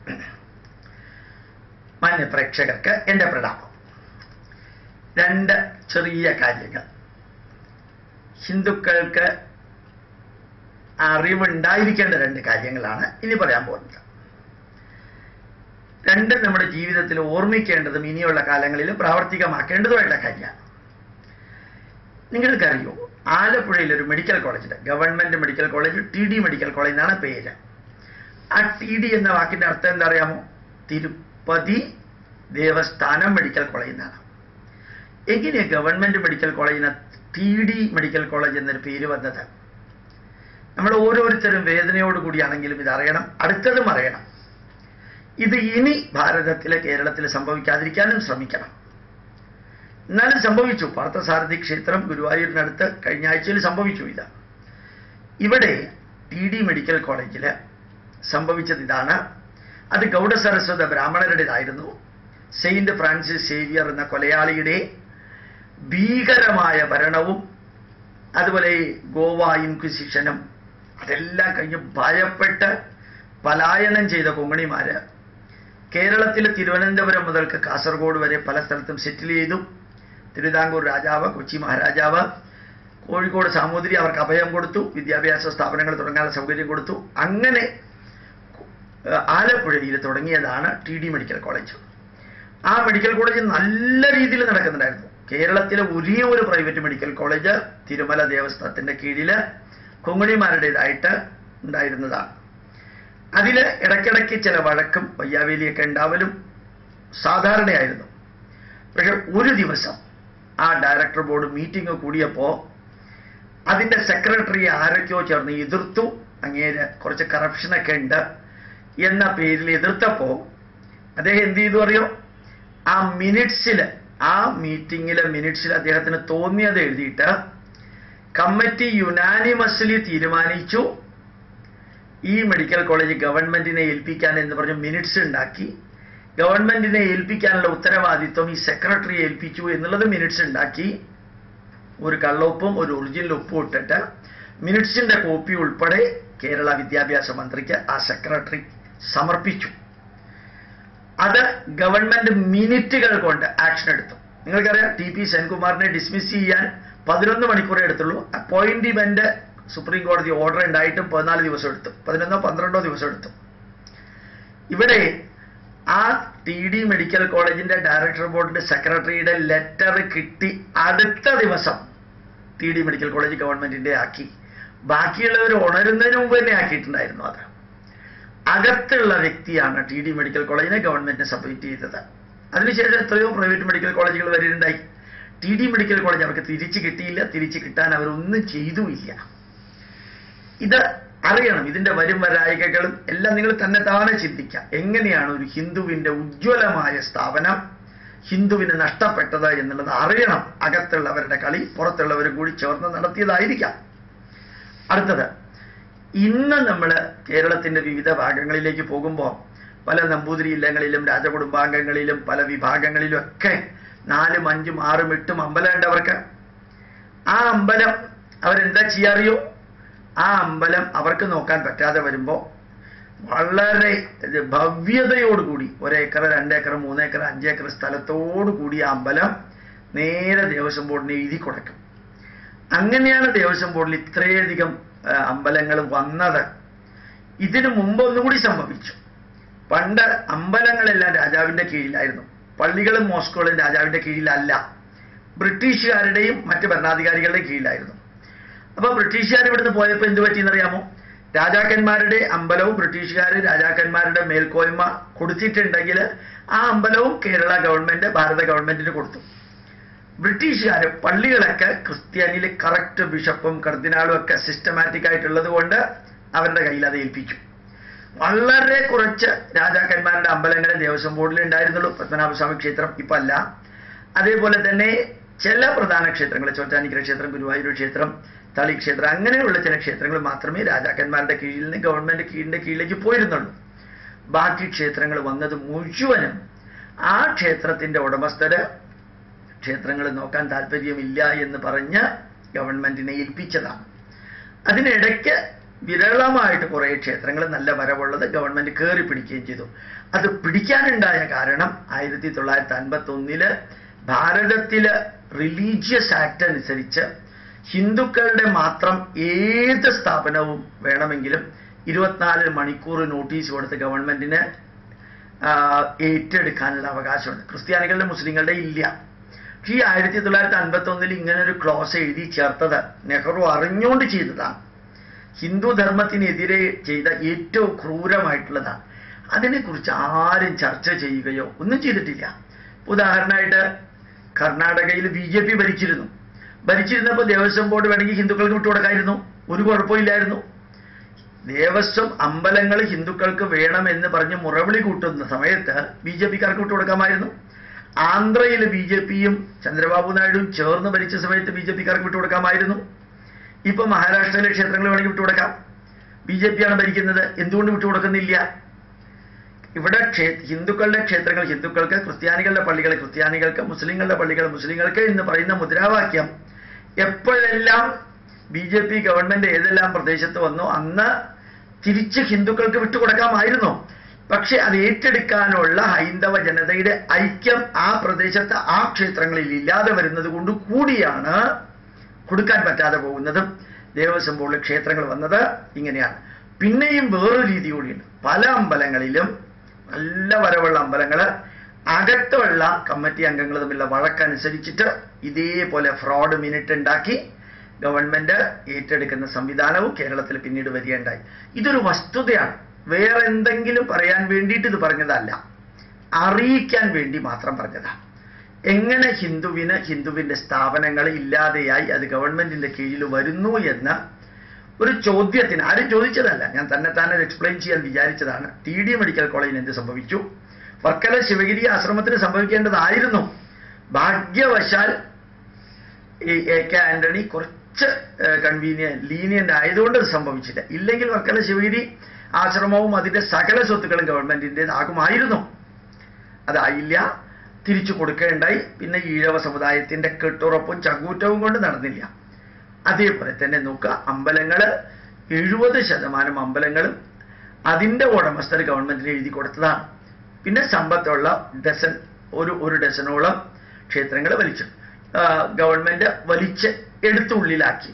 മാന്യ പ്രേക്ഷകർക്ക് എൻ്റെ പ്രണാമം രണ്ട് ചെറിയ കാര്യങ്ങൾ ഹിന്ദുക്കൾക്ക് അറിവുണ്ടായിരിക്കേണ്ട രണ്ട് കാര്യങ്ങളാണ് ഇനി പറയാൻ പോകുന്നത് രണ്ട് നമ്മുടെ ജീവിതത്തിൽ ഓർമ്മിക്കേണ്ടതും ഇനിയുള്ള കാലങ്ങളിൽ പ്രാവർത്തികമാക്കേണ്ടതുമായിട്ടുള്ള കാര്യമാണ് നിങ്ങൾക്കറിയോ ആലപ്പുഴയിൽ ഒരു മെഡിക്കൽ കോളേജുണ്ട് government medical college T D medical college എന്നാണ് പേര് ആ ടി ഡി എന്ന വാക്കിന്റെ അർത്ഥം എന്താ അറിയാമോ തിരുപ്പതി ദേവസ്ഥാനം മെഡിക്കൽ കോളേജ് എന്നാണ് എങ്ങനെയാ ഗവൺമെന്റ് മെഡിക്കൽ കോളേജിന് ടി ഡി മെഡിക്കൽ കോളേജ് എന്നൊരു പേര് വന്നത് നമ്മൾ ഓരോരുത്തരും വേദനയോട് കൂടിയാണെങ്കിലും ഇത് അറിയണം അടുത്തതും അറിയണം ഇത് ഇനി ഭാരതത്തിലെ കേരളത്തിൽ സംഭവിക്കാതിരിക്കാനും ശ്രമിക്കണം എന്നാലും സംഭവിച്ചു പാർത്ഥസാരഥി ക്ഷേത്രം ഗുരുവായൂരിനടുത്ത് കഴിഞ്ഞ ആഴ്ചയിൽ സംഭവിച്ചു ഇത് ഇവിടെ ടി ഡി മെഡിക്കൽ കോളേജിൽ സംഭവിച്ചത് ഇതാണ് അത് ഗൗഡ സരസ്വത ബ്രാഹ്മണരുടേതായിരുന്നു സെയിന്റ് ഫ്രാൻസിസ് സേവിയർ എന്ന കൊലയാളിയുടെ ഭീകരമായ ഭരണവും അതുപോലെ ഗോവ ഇൻക്വിസിഷനും അതെല്ലാം കഴിഞ്ഞ് ഭയപ്പെട്ട് പലായനം ചെയ്ത കൊങ്ങണിമാര് കേരളത്തിൽ തിരുവനന്തപുരം മുതൽക്ക് കാസർഗോഡ് വരെ പല സ്ഥലത്തും സെറ്റിൽ ചെയ്തു തിരുവിതാംകൂർ രാജാവ് കൊച്ചി മഹാരാജാവ് കോഴിക്കോട് സാമൂതിരി അവർക്ക് അഭയം കൊടുത്തു വിദ്യാഭ്യാസ സ്ഥാപനങ്ങൾ തുടങ്ങാനുള്ള സൗകര്യം കൊടുത്തു അങ്ങനെ ഏഹ്, ആലപ്പുഴയിൽ തുടങ്ങിയതാണ് ടി ഡി മെഡിക്കൽ കോളേജ് ആ മെഡിക്കൽ കോളേജ് നല്ല രീതിയിൽ നടക്കുന്നുണ്ടായിരുന്നു കേരളത്തിലെ ഒരേ ഒരു പ്രൈവറ്റ് മെഡിക്കൽ കോളേജ് തിരുമല ദേവസ്ഥാനത്തിന്റെ കീഴിൽ കൊങ്ങണിമാരുടേതായിട്ട് ഉണ്ടായിരുന്നതാണ് അതിൽ ഇടയ്ക്കിടയ്ക്ക് ചില വഴക്കും വയ്യാവേലിയൊക്കെ ഉണ്ടാവലും സാധാരണയായിരുന്നു പക്ഷെ ഒരു ദിവസം ആ ഡയറക്ടർ ബോർഡ് മീറ്റിംഗ് കൂടിയപ്പോൾ അതിന്റെ സെക്രട്ടറി ആരൊക്കെയോ ചേർന്ന് എതിർത്തു അങ്ങേര് കുറച്ച് കറപ്ഷനൊക്കെ ഉണ്ട് എന്ന പേരിൽ എതിർത്തപ്പോൾ അദ്ദേഹം എന്ത് ചെയ്തു അറിയോ ആ മിനിറ്റ്സിൽ ആ മീറ്റിംഗിലെ മിനിറ്റ്സിൽ അദ്ദേഹത്തിന് തോന്നിയത് എഴുതിയിട്ട് കമ്മിറ്റി യുനാനിമസ്ലി തീരുമാനിച്ചു ഈ മെഡിക്കൽ കോളേജ് ഗവൺമെന്റിനെ ഏൽപ്പിക്കാൻ എന്ന് പറഞ്ഞ് മിനിറ്റ്സ് ഉണ്ടാക്കി ഗവൺമെന്റിനെ ഏൽപ്പിക്കാനുള്ള ഉത്തരവാദിത്വം ഈ സെക്രട്ടറി ഏൽപ്പിച്ചു എന്നുള്ളത് മിനിറ്റ്സ് ഉണ്ടാക്കി ഒരു കള്ളൊപ്പും ഒരു ഒറിജിനൽ ഒപ്പും ഇട്ടിട്ട് മിനിറ്റ്സിന്റെ കോപ്പി ഉൾപ്പെടെ കേരള വിദ്യാഭ്യാസ മന്ത്രിക്ക് ആ സെക്രട്ടറി സമർപ്പിച്ചു അത് ഗവൺമെന്റ് മിനിറ്റുകൾ കൊണ്ട് ആക്ഷൻ എടുത്തു നിങ്ങൾക്കറിയാം ടി പി സെൻകുമാറിനെ ഡിസ്മിസ് ചെയ്യാൻ പതിനൊന്ന് മണിക്കൂറേ എടുത്തുള്ളൂ അപ്പോയിന്റ്മെന്റ് സുപ്രീം കോടതി ഓർഡർ ഉണ്ടായിട്ടും പതിനാല് ദിവസം എടുത്തു പതിനൊന്നോ പന്ത്രണ്ടോ ദിവസം എടുത്തു ഇവിടെ ആ ടി ഡി മെഡിക്കൽ കോളേജിന്റെ ഡയറക്ടർ ബോർഡിന്റെ സെക്രട്ടറിയുടെ ലെറ്റർ കിട്ടി അടുത്ത ദിവസം ടി ഡി മെഡിക്കൽ കോളേജ് ഗവൺമെന്റിന്റെ ആക്കി ബാക്കിയുള്ളവർ ഉണരുന്നതിന് മുമ്പ് തന്നെ ആക്കിയിട്ടുണ്ടായിരുന്നു അത് അകത്തുള്ള വ്യക്തിയാണ് ടി ഡി മെഡിക്കൽ കോളേജിനെ ഗവൺമെന്റിനെ സബ്മിറ്റ് ചെയ്തത് അതിനുശേഷം എത്രയോ പ്രൈവറ്റ് മെഡിക്കൽ കോളേജുകൾ വരുന്നുണ്ടായി ടി ഡി മെഡിക്കൽ കോളേജ് അവർക്ക് തിരിച്ചു കിട്ടിയില്ല തിരിച്ചു കിട്ടാൻ അവരൊന്നും ചെയ്തുമില്ല ഇത് അറിയണം ഇതിന്റെ വരും വരായികകളും എല്ലാം നിങ്ങൾ തന്നെ താനെ ചിന്തിക്കാം എങ്ങനെയാണ് ഒരു ഹിന്ദുവിന്റെ ഉജ്ജ്വലമായ സ്ഥാപനം ഹിന്ദുവിന് നഷ്ടപ്പെട്ടത് എന്നുള്ളത് അറിയണം അകത്തുള്ളവരുടെ കളി പുറത്തുള്ളവരും കൂടി ചേർന്ന് നടത്തിയതായിരിക്കാം അടുത്തത് ഇന്ന് നമ്മൾ കേരളത്തിന്റെ വിവിധ ഭാഗങ്ങളിലേക്ക് പോകുമ്പോൾ പല നമ്പൂതിരി ഇല്ലങ്ങളിലും രാജകുടുംബാംഗങ്ങളിലും പല വിഭാഗങ്ങളിലും ഒക്കെ നാലും അഞ്ചും ആറും എട്ടും അമ്പലം ഉണ്ട് അവർക്ക് ആ അമ്പലം അവരെന്താ ചെയ്യാറിയോ ആ അമ്പലം അവർക്ക് നോക്കാൻ പറ്റാതെ വരുമ്പോൾ വളരെ ഇത് ഭവ്യതയോടുകൂടി ഒരേക്കർ രണ്ടേക്കർ മൂന്നേക്കർ അഞ്ചേക്കർ സ്ഥലത്തോടു കൂടി ആ അമ്പലം നേരെ ദേവസ്വം ബോർഡിനെ എഴുതി കൊടുക്കും അങ്ങനെയാണ് ദേവസ്വം ബോർഡിൽ ഇത്രയധികം ആ, അമ്പലങ്ങൾ വന്നത് ഇതിനു മുമ്പ് ഒന്നുകൂടി സംഭവിച്ചു പണ്ട് അമ്പലങ്ങളെല്ലാം രാജാവിന്റെ കീഴിലായിരുന്നു പള്ളികളും മോസ്കുകളും രാജാവിന്റെ കീഴിലല്ല ബ്രിട്ടീഷുകാരുടെയും മറ്റ് ഭരണാധികാരികളുടെയും കീഴിലായിരുന്നു അപ്പൊ ബ്രിട്ടീഷുകാർ ഇവിടുന്ന് പോയപ്പോൾ എന്ത് പറ്റിയെന്നറിയാമോ രാജാക്കന്മാരുടെ അമ്പലവും ബ്രിട്ടീഷുകാർ രാജാക്കന്മാരുടെ മേൽക്കോയ്മ കൊടുത്തിട്ടുണ്ടെങ്കിൽ ആ അമ്പലവും കേരള ഗവൺമെന്റ് ഭാരത ഗവൺമെന്റിന് കൊടുത്തു ബ്രിട്ടീഷുകാർ പള്ളികളൊക്കെ ക്രിസ്ത്യാനിയിൽ കറക്റ്റ് ബിഷപ്പും കർദിനാളും ഒക്കെ സിസ്റ്റമാറ്റിക് ആയിട്ടുള്ളത് കൊണ്ട് അവരുടെ കയ്യിൽ അത് ഏൽപ്പിച്ചു വളരെ കുറച്ച് രാജാക്കന്മാരുടെ അമ്പലങ്ങളെ ദേവസ്വം ബോർഡിൽ ഉണ്ടായിരുന്നുള്ളൂ പത്മനാഭസ്വാമി ക്ഷേത്രം ഇപ്പൊ അല്ല അതേപോലെ തന്നെ ചില പ്രധാന ക്ഷേത്രങ്ങൾ ചോറ്റാനിക്കര ക്ഷേത്രം ഗുരുവായൂർ ക്ഷേത്രം തളി ക്ഷേത്രം അങ്ങനെയുള്ള ചില ക്ഷേത്രങ്ങൾ മാത്രമേ രാജാക്കന്മാരുടെ കീഴിൽ നിന്ന് ഗവൺമെന്റ് കീഴിന്റെ കീഴിലേക്ക് പോയിരുന്നുള്ളൂ ബാക്കി ക്ഷേത്രങ്ങൾ വന്നത് മുഴുവനും ആ ക്ഷേത്രത്തിന്റെ ഉടമസ്ഥര് ക്ഷേത്രങ്ങൾ നോക്കാൻ താല്പര്യമില്ല എന്ന് പറഞ്ഞ് ഗവൺമെന്റിനെ ഏൽപ്പിച്ചതാണ് അതിനിടയ്ക്ക് വിരളമായിട്ട് കുറേ ക്ഷേത്രങ്ങൾ നല്ല വരവുള്ളത് ഗവൺമെന്റ് കയറി പിടിക്കുകയും ചെയ്തു അത് പിടിക്കാനുണ്ടായ കാരണം ആയിരത്തി തൊള്ളായിരത്തി അൻപത്തി ഒന്നില് ഭാരതത്തില് റിലീജിയസ് ആക്ട് അനുസരിച്ച് ഹിന്ദുക്കളുടെ മാത്രം ഏത് സ്ഥാപനവും വേണമെങ്കിലും ഇരുപത്തിനാല് മണിക്കൂർ നോട്ടീസ് കൊടുത്ത് ഗവൺമെന്റിന് ആ, ഏറ്റെടുക്കാനുള്ള അവകാശമുണ്ട് ക്രിസ്ത്യാനികളുടെ മുസ്ലിങ്ങളുടെ ഇല്ല പക്ഷേ ഈ ആയിരത്തി തൊള്ളായിരത്തി അൻപത്തി ഒന്നിൽ ഇങ്ങനെ ഒരു ക്ലോസ് എഴുതി ചേർത്തത് നെഹ്റു അറിഞ്ഞുകൊണ്ട് ചെയ്തതാണ് ഹിന്ദു ധർമ്മത്തിനെതിരെ ചെയ്ത ഏറ്റവും ക്രൂരമായിട്ടുള്ളതാണ് അതിനെക്കുറിച്ച് ആരും ചർച്ച ചെയ്യുകയോ ഒന്നും ചെയ്തിട്ടില്ല ഉദാഹരണമായിട്ട് കർണാടകയിൽ ബി ജെ പി ഭരിച്ചിരുന്നു ഭരിച്ചിരുന്നപ്പോൾ ദേവസ്വം ബോർഡ് വേണമെങ്കിൽ ഹിന്ദുക്കൾക്ക് വിട്ടുകൊടുക്കായിരുന്നു ഒരു കുഴപ്പമില്ലായിരുന്നു ദേവസ്വം അമ്പലങ്ങൾ ഹിന്ദുക്കൾക്ക് വേണമെന്ന് പറഞ്ഞ് മുറവിളി കൂട്ടുന്ന സമയത്ത് ബി ജെ പിക്കാർക്ക് വിട്ടുകൊടുക്കാമായിരുന്നു ആന്ധ്രയിൽ ബി ജെ പിയും ചന്ദ്രബാബു നായിഡുവും ചേർന്ന് ഭരിച്ച സമയത്ത് ബി ജെ പിക്കാർക്ക് വിട്ടുകൊടുക്കാമായിരുന്നു ഇപ്പൊ മഹാരാഷ്ട്രയിലെ ക്ഷേത്രങ്ങൾ വേണമെങ്കിൽ വിട്ടുകൊടുക്കാം ബി ജെ പിയാണ് ഭരിക്കുന്നത് എന്തുകൊണ്ട് വിട്ടുകൊടുക്കുന്നില്ല ഇവിടെ ക്ഷേ ഹിന്ദുക്കളുടെ ക്ഷേത്രങ്ങൾ ഹിന്ദുക്കൾക്ക് ക്രിസ്ത്യാനികളുടെ പള്ളികൾ ക്രിസ്ത്യാനികൾക്ക് മുസ്ലിങ്ങളുടെ പള്ളികൾ മുസ്ലിങ്ങൾക്ക് എന്ന് പറയുന്ന മുദ്രാവാക്യം എപ്പോഴെല്ലാം ബി ജെ പി ഗവൺമെന്റ് ഏതെല്ലാം പ്രദേശത്ത് വന്നോ അന്ന് തിരിച്ച് ഹിന്ദുക്കൾക്ക് വിട്ടുകൊടുക്കാമായിരുന്നു പക്ഷെ അത് ഏറ്റെടുക്കാനുള്ള ഹൈന്ദവ ജനതയുടെ ഐക്യം ആ പ്രദേശത്ത് ആ ക്ഷേത്രങ്ങളിൽ ഇല്ലാതെ വരുന്നത് കൊണ്ട് കൂടിയാണ് കൊടുക്കാൻ പറ്റാതെ പോകുന്നതും ദേവസ്വം ബോർഡിൽ ക്ഷേത്രങ്ങൾ വന്നത് ഇങ്ങനെയാണ് പിന്നെയും വേറൊരു രീതി കൂടിയുണ്ട് പല അമ്പലങ്ങളിലും നല്ല വരവുള്ള അമ്പലങ്ങൾ അകത്തുള്ള കമ്മിറ്റി അംഗങ്ങൾ തമ്മിലുള്ള വഴക്കനുസരിച്ചിട്ട് ഇതേപോലെ ഫ്രോഡ് മിനിറ്റ് ഉണ്ടാക്കി ഗവൺമെന്റ് ഏറ്റെടുക്കുന്ന സംവിധാനവും കേരളത്തിൽ പിന്നീട് വരികയുണ്ടായി ഇതൊരു വസ്തുതയാണ് വേറെ എന്തെങ്കിലും പറയാൻ വേണ്ടിയിട്ട് ഇത് പറഞ്ഞതല്ല അറിയിക്കാൻ വേണ്ടി മാത്രം പറഞ്ഞതാണ് എങ്ങനെ ഹിന്ദുവിന് ഹിന്ദുവിന്റെ സ്ഥാപനങ്ങൾ ഇല്ലാതെയായി അത് ഗവൺമെന്റിന്റെ കീഴിൽ വരുന്നു എന്ന ഒരു ചോദ്യത്തിന് ആരും ചോദിച്ചതല്ല ഞാൻ തന്നെ തന്നെ എക്സ്പ്ലെയിൻ ചെയ്യാൻ വിചാരിച്ചതാണ് ടി ഡി മെഡിക്കൽ കോളേജിന് എന്ത് സംഭവിച്ചു വർക്കല ശിവഗിരി ആശ്രമത്തിന് സംഭവിക്കേണ്ടതായിരുന്നു ഭാഗ്യവശാൽ ഈ എ കെ ആന്റണി കുറച്ച് കൺവീനിയൻ ലീനിയന്റ് ആയതുകൊണ്ട് അത് സംഭവിച്ചില്ല ഇല്ലെങ്കിൽ വർക്കല ശിവഗിരി ആശ്രമവും അതിന്റെ സകല സ്വത്തുക്കളും ഗവൺമെന്റിൻ്റെതാകുമായിരുന്നു അതായില്ല തിരിച്ചു കൊടുക്കേണ്ടായി പിന്നെ ഈഴവ സമുദായത്തിന്റെ കെട്ടുറപ്പും ചങ്കൂറ്റവും കൊണ്ട് നടന്നില്ല അതേപോലെ തന്നെ നോക്കുക അമ്പലങ്ങൾ എഴുപത് ശതമാനം അമ്പലങ്ങളും അതിന്റെ ഉടമസ്ഥർ ഗവൺമെന്റിന് എഴുതി കൊടുത്തതാണ് പിന്നെ സമ്പത്തുള്ള ഡസൻ ഒരു ഒരു ഡസനോളം ക്ഷേത്രങ്ങൾ വലിച്ചു ആ, ഗവൺമെന്റ് വലിച്ച് എടുത്തുള്ളിലാക്കി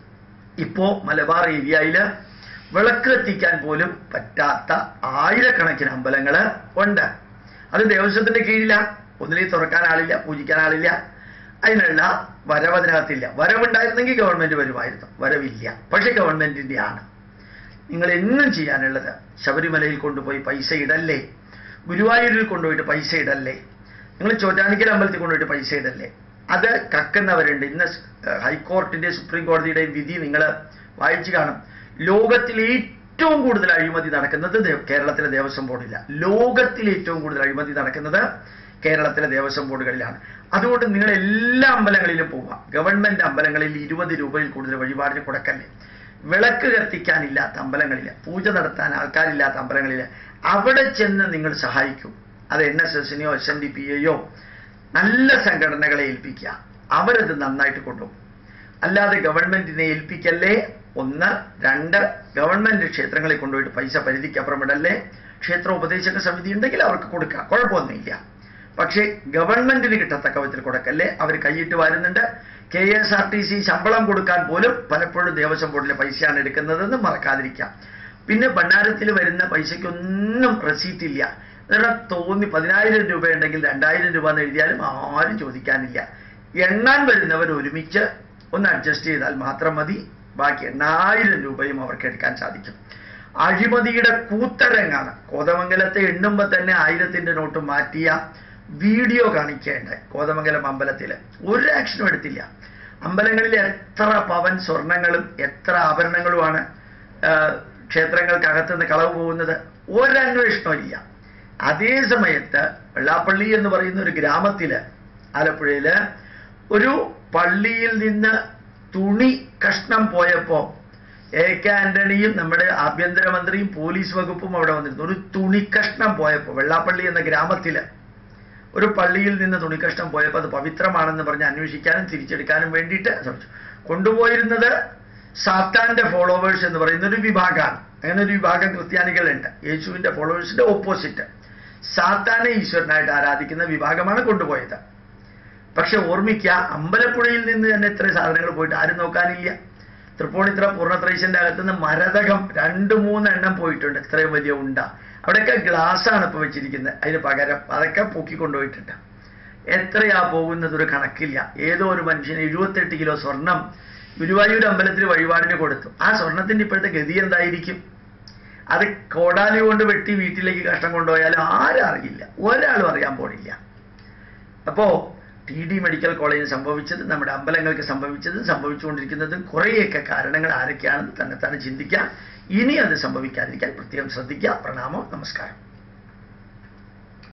ഇപ്പോ മലബാർ ഏരിയയിൽ വിളക്ക് എത്തിക്കാൻ പോലും പറ്റാത്ത ആയിരക്കണക്കിന് അമ്പലങ്ങൾ ഉണ്ട് അത് ദേവസ്വത്തിന്റെ കീഴില ഒന്നിലേക്ക് തുറക്കാൻ ആളില്ല പൂജിക്കാൻ ആളില്ല അതിനുള്ള വരവ് അതിനകത്തില്ല വരവുണ്ടായിരുന്നെങ്കിൽ ഗവൺമെന്റ് വരുമായിരുന്നു വരവില്ല പക്ഷെ ഗവൺമെന്റിന്റെ ആണ് നിങ്ങൾ എന്നും ചെയ്യാനുള്ളത് ശബരിമലയിൽ കൊണ്ടുപോയി പൈസ ഇടല്ലേ ഗുരുവായൂരിൽ കൊണ്ടുപോയിട്ട് പൈസ ഇടല്ലേ നിങ്ങൾ ചോറ്റാനിക്കൽ അമ്പലത്തിൽ കൊണ്ടുപോയിട്ട് പൈസ ഇടല്ലേ അത് കക്കുന്നവരുണ്ട് ഇന്ന് സ്- ഏഹ് ഹൈക്കോടതിന്റെ സുപ്രീം കോടതിയുടെയും വിധി നിങ്ങൾ വായിച്ചു കാണും ലോകത്തിൽ ഏറ്റവും കൂടുതൽ അഴിമതി നടക്കുന്നത് ദേ- കേരളത്തിലെ ദേവസ്വം ബോർഡില്ല ലോകത്തിൽ ഏറ്റവും കൂടുതൽ അഴിമതി നടക്കുന്നത് കേരളത്തിലെ ദേവസ്വം ബോർഡുകളിലാണ് അതുകൊണ്ട് നിങ്ങൾ എല്ലാ അമ്പലങ്ങളിലും പോവുക ഗവൺമെന്റ് അമ്പലങ്ങളിൽ ഇരുപത് രൂപയിൽ കൂടുതൽ വഴിപാടിന് കൊടുക്കല്ലേ വിളക്ക് കത്തിക്കാനില്ലാത്ത അമ്പലങ്ങളിൽ പൂജ നടത്താൻ ആൾക്കാരില്ലാത്ത അമ്പലങ്ങളിൽ അവിടെ ചെന്ന് നിങ്ങൾ സഹായിക്കും അത് എൻ എസ് എസിനെയോ എസ് എൻ ഡി പി എയോ നല്ല സംഘടനകളെ ഏൽപ്പിക്കുക അവരത് നന്നായിട്ട് കൊണ്ടുപോകും അല്ലാതെ ഗവൺമെന്റിനെ ഏൽപ്പിക്കല്ലേ ഒന്ന് രണ്ട് ഗവൺമെന്റ് ക്ഷേത്രങ്ങളിൽ കൊണ്ടുപോയിട്ട് പൈസ പരിധിക്കപ്പുറം ഇടല്ലേ ക്ഷേത്ര ഉപദേശക സമിതി ഉണ്ടെങ്കിൽ അവർക്ക് കൊടുക്കുക കുഴപ്പമൊന്നുമില്ല പക്ഷേ ഗവൺമെന്റിന് കിട്ടത്തക്ക വിധത്തിൽ കൊടുക്കല്ലേ അവർ കൈയിട്ട് വരുന്നുണ്ട് K S R T C ശമ്പളം കൊടുക്കാൻ പോലും പലപ്പോഴും ദേവസ്വം ബോർഡിലെ പൈസയാണ് എടുക്കുന്നതെന്ന് മറക്കാതിരിക്കാം പിന്നെ ഭണ്ഡാരത്തിൽ വരുന്ന പൈസയ്ക്കൊന്നും റെസീറ്റ് ഇല്ല അതാണ് തോന്നി പതിനായിരം രൂപ ഉണ്ടെങ്കിൽ രണ്ടായിരം രൂപ എന്ന് എഴുതിയാലും ആരും ചോദിക്കാനില്ല എണ്ണാൻ വരുന്നവർ ഒരുമിച്ച് ഒന്ന് അഡ്ജസ്റ്റ് ചെയ്താൽ മാത്രം മതി ബാക്കി എണ്ണായിരം രൂപയും അവർക്ക് എടുക്കാൻ സാധിക്കും അഴിമതിയുടെ കൂത്തരങ്ങാണ് കോതമംഗലത്തെ എണ്ണുമ്പോൾ തന്നെ ആയിരത്തിന്റെ നോട്ട് മാറ്റിയ വീഡിയോ കാണിക്കേണ്ടത് കോതമംഗലം അമ്പലത്തിൽ ഒരു ആക്ഷനും എടുത്തില്ല അമ്പലങ്ങളിൽ എത്ര പവൻ സ്വർണങ്ങളും എത്ര ആഭരണങ്ങളുമാണ് ആ, ക്ഷേത്രങ്ങൾക്കകത്ത് നിന്ന് കളവ് പോകുന്നത് ഒരന്വേഷണവും ഇല്ല അതേ സമയത്ത് വെള്ളാപ്പള്ളി എന്ന് പറയുന്ന ഒരു ഗ്രാമത്തില് ആലപ്പുഴയില് ഒരു പള്ളിയിൽ നിന്ന് തുണി കഷ്ണം പോയപ്പോ എ കെ ആന്റണിയും നമ്മുടെ ആഭ്യന്തരമന്ത്രിയും പോലീസ് വകുപ്പും അവിടെ വന്നിരുന്നു ഒരു തുണി കഷ്ണം പോയപ്പോ വെള്ളാപ്പള്ളി എന്ന ഗ്രാമത്തില് ഒരു പള്ളിയിൽ നിന്ന് തുണിക്കഷ്ണം പോയപ്പോൾ അത് പവിത്രമാണെന്ന് പറഞ്ഞ് അന്വേഷിക്കാനും തിരിച്ചെടുക്കാനും വേണ്ടിയിട്ട് ശ്രമിച്ചു കൊണ്ടുപോയിരുന്നത് സാത്താന്റെ ഫോളോവേഴ്സ് എന്ന് പറയുന്ന ഒരു വിഭാഗമാണ് അങ്ങനെ ഒരു വിഭാഗം ക്രിസ്ത്യാനികളുണ്ട് യേശുവിന്റെ ഫോളോവേഴ്സിന്റെ ഓപ്പോസിറ്റ് സാത്താനെ ഈശ്വരനായിട്ട് ആരാധിക്കുന്ന വിഭാഗമാണ് കൊണ്ടുപോയത് പക്ഷെ ഓർമ്മിക്കുക അമ്പലപ്പുഴയിൽ നിന്ന് തന്നെ ഇത്രയും സാധനങ്ങൾ പോയിട്ട് ആരും നോക്കാനില്ല തൃപ്പൂണിത്ര പൂർണ്ണത്രൈശന്റെ അകത്തുനിന്ന് മരതകം രണ്ട് മൂന്നെണ്ണം പോയിട്ടുണ്ട് ഇത്രയും വലിയ ഉണ്ട അവിടെയൊക്കെ ഗ്ലാസ്സാണ് ഇപ്പോൾ വെച്ചിരിക്കുന്നത് അതിന് പകരം അതൊക്കെ പൊക്കി കൊണ്ടുപോയിട്ടുണ്ട് എത്രയാ പോകുന്നത് ഒരു കണക്കില്ല ഏതോ ഒരു മനുഷ്യന് എഴുപത്തെട്ട് കിലോ സ്വർണം ഗുരുവായൂർ അമ്പലത്തിൽ വഴിപാടിന് കൊടുത്തു ആ സ്വർണത്തിന്റെ ഇപ്പോഴത്തെ ഗതി എന്തായിരിക്കും അത് കോടാലി കൊണ്ട് വെട്ടി വീട്ടിലേക്ക് കഷ്ടം കൊണ്ടുപോയാലും ആരും അറിയില്ല ഒരാളും അറിയാൻ പോണില്ല അപ്പോ ടി ഡി മെഡിക്കൽ കോളേജിൽ സംഭവിച്ചത് നമ്മുടെ അമ്പലങ്ങൾക്ക് സംഭവിച്ചത് സംഭവിച്ചുകൊണ്ടിരിക്കുന്നതും കുറേയൊക്കെ കാരണങ്ങൾ ആരൊക്കെയാണെന്ന് തന്നെ തന്നെ ചിന്തിക്കാം ഇനി അത് സംഭവിക്കാതിരിക്കാൻ പ്രത്യേകം ശ്രദ്ധിക്കുക പ്രണാമം നമസ്കാരം